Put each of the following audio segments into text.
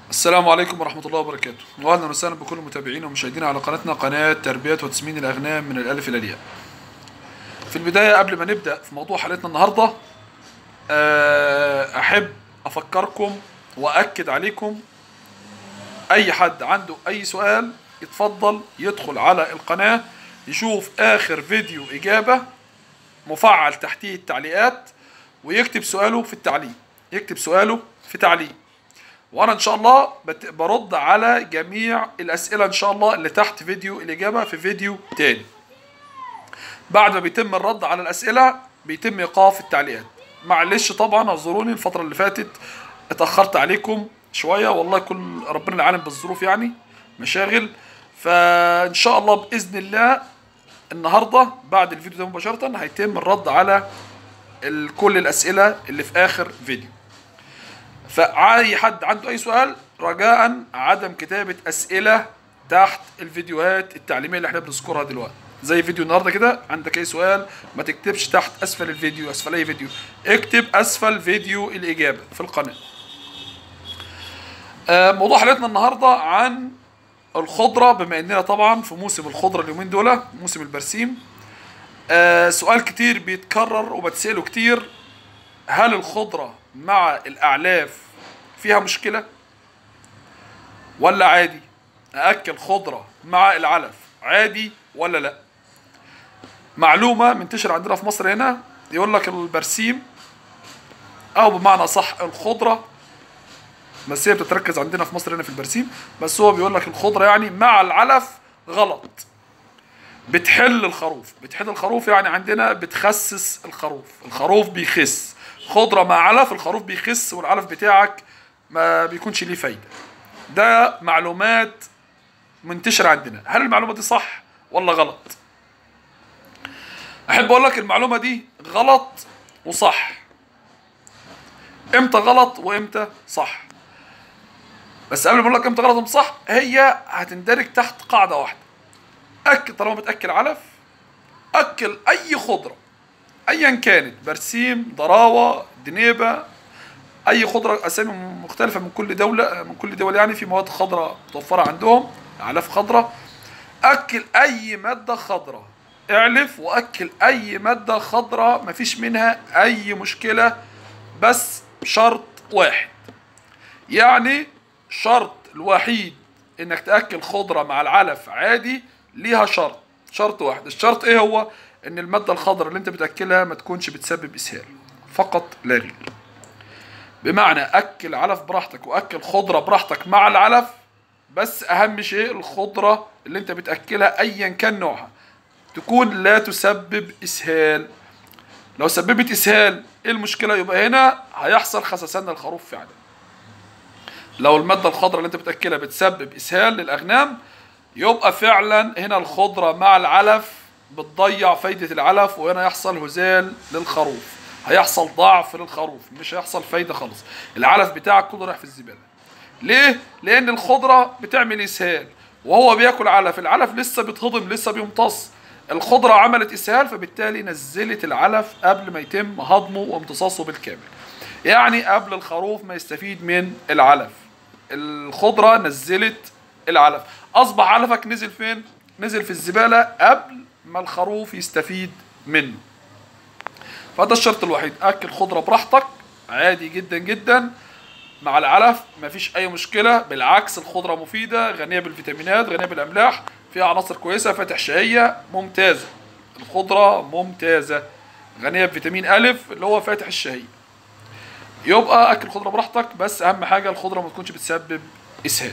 السلام عليكم ورحمة الله وبركاته وأهلا وسهلا بكل متابعينا ومشاهدينا على قناتنا قناة تربية وتسمين الأغنام من الألف إلى الياء في البداية قبل ما نبدأ في موضوع حلقتنا النهاردة آه، أحب أفكركم وأكد عليكم أي حد عنده أي سؤال يتفضل يدخل على القناة يشوف آخر فيديو إجابة مفعل تحتيه التعليقات ويكتب سؤاله في التعليق يكتب سؤاله في تعليق وانا ان شاء الله بت- برد على جميع الاسئله ان شاء الله اللي تحت فيديو الاجابه في فيديو تاني بعد ما بيتم الرد على الاسئله بيتم ايقاف التعليقات معلش طبعا اعذروني الفتره اللي فاتت اتاخرت عليكم شويه والله كل ربنا العالم بالظروف يعني مشاغل فان شاء الله باذن الله النهارده بعد الفيديو ده مباشره هيتم الرد على ال- كل الاسئله اللي في اخر فيديو فأي حد عنده أي سؤال رجاء عدم كتابة أسئلة تحت الفيديوهات التعليمية اللي احنا بنذكرها دلوقتي زي فيديو النهارده كده عندك أي سؤال ما تكتبش تحت أسفل الفيديو أسفل أي فيديو اكتب أسفل فيديو الإجابة في القناة آه، موضوع حلقتنا النهارده عن الخضرة بما إننا طبعا في موسم الخضرة اليومين دول موسم البرسيم آه، سؤال كتير بيتكرر وبتسأله كتير هل الخضرة مع الأعلاف فيها مشكلة ولا عادي أأكل خضرة مع العلف عادي ولا لا معلومة منتشرة عندنا في مصر هنا يقول لك البرسيم أو بمعنى صح الخضرة بس هي بتتركز عندنا في مصر هنا في البرسيم بس هو بيقول لك الخضرة يعني مع العلف غلط بتحل الخروف بتحل الخروف يعني عندنا بتخسس الخروف الخروف بيخس خضرة مع علف الخروف بيخس والعلف بتاعك ما بيكونش ليه فايدة ده معلومات منتشرة عندنا هل المعلومة دي صح ولا غلط احب اقول لك المعلومة دي غلط وصح امتى غلط وامتى صح بس قبل ما اقول لك امتى غلط وامتى صح هي هتندرج تحت قاعدة واحدة اكل طالما بتاكل علف اكل اي خضره ايا كانت برسيم ضراوه دنيبه اي خضره اسامي مختلفه من كل دوله من كل دول يعني في مواد خضراء متوفره عندهم اعلاف خضراء اكل اي ماده خضراء اعلف واكل اي ماده خضراء مفيش منها اي مشكله بس شرط واحد يعني شرط الوحيد انك تاكل خضره مع العلف عادي ليها شرط شرط واحد الشرط ايه هو ان الماده الخضراء اللي انت بتاكلها ما تكونش بتسبب اسهال فقط لا غير بمعنى اكل علف براحتك واكل خضره براحتك مع العلف بس اهم شيء الخضره اللي انت بتاكلها ايا كان نوعها تكون لا تسبب اسهال لو سببت اسهال ايه المشكله يبقى هنا هيحصل خسسان للخروف فعلا لو الماده الخضراء اللي انت بتاكلها بتسبب اسهال للاغنام يبقى فعلا هنا الخضره مع العلف بتضيع فايده العلف وهنا يحصل هزال للخروف هيحصل ضعف للخروف مش هيحصل فايده خالص العلف بتاعك كله رايح في الزباله ليه لان الخضره بتعمل اسهال وهو بياكل علف العلف لسه بيتهضم لسه بيمتص الخضره عملت اسهال فبالتالي نزلت العلف قبل ما يتم هضمه وامتصاصه بالكامل يعني قبل الخروف ما يستفيد من العلف الخضره نزلت العلف اصبح علفك نزل فين نزل في الزباله قبل ما الخروف يستفيد منه فده الشرط الوحيد اكل خضره براحتك عادي جدا جدا مع العلف مفيش اي مشكله بالعكس الخضره مفيده غنيه بالفيتامينات غنيه بالاملاح فيها عناصر كويسه فاتح شهيه ممتازه الخضره ممتازه غنيه بفيتامين الف اللي هو فاتح الشهيه يبقى اكل خضره براحتك بس اهم حاجه الخضره ما تكونش بتسبب اسهال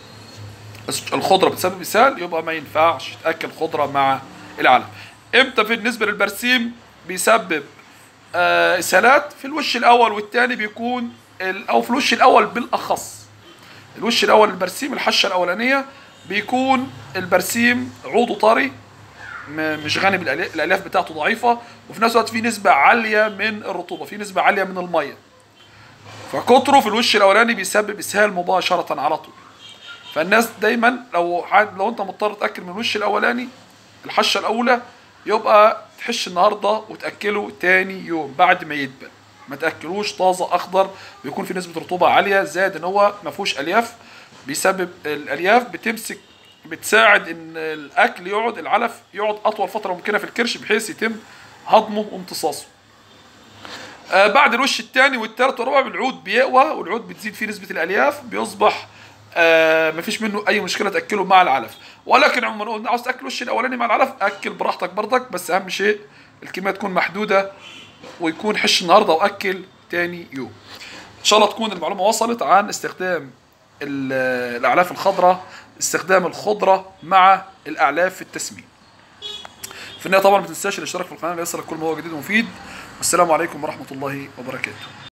الخضره بتسبب اسهال يبقى ما ينفعش تاكل خضره مع العلف امتى بالنسبه للبرسيم بيسبب آه، اسهالات في الوش الاول والثاني بيكون ال- او في الوش الاول بالاخص الوش الاول البرسيم الحشه الاولانيه بيكون البرسيم عوضه طري م- مش غني بالالياف الالياف بتاعته ضعيفه وفي نفس الوقت في نسبه عاليه من الرطوبه في نسبه عاليه من الميه فكتره في الوش الاولاني بيسبب اسهال مباشره على طول فالناس دايما لو ح- لو انت مضطر تاكل من الوش الاولاني الحشه الاولى يبقى تحش النهارده وتاكله تاني يوم بعد ما يدبل ما تاكلوش طازه اخضر بيكون في نسبه رطوبه عاليه زائد ان هو ما فيهوش الياف بسبب الالياف بتمسك بتساعد ان الاكل يقعد العلف يقعد اطول فتره ممكنه في الكرش بحيث يتم هضمه وامتصاصه آه بعد الوش الثاني والثالث والرابع العود بيقوى والعود بتزيد فيه نسبه الالياف بيصبح آه مفيش منه اي مشكله تاكله مع العلف ولكن عموما قلنا عاوز تاكل الوش الاولاني مع العلف اكل براحتك برضك بس اهم شيء الكميه تكون محدوده ويكون حش النهارده واكل تاني يوم ان شاء الله تكون المعلومه وصلت عن استخدام ال- الاعلاف الخضراء استخدام الخضره مع الاعلاف في التسمين في النهايه طبعا ما تنساش الاشتراك في القناه ليصلك كل ما هو جديد ومفيد والسلام عليكم ورحمه الله وبركاته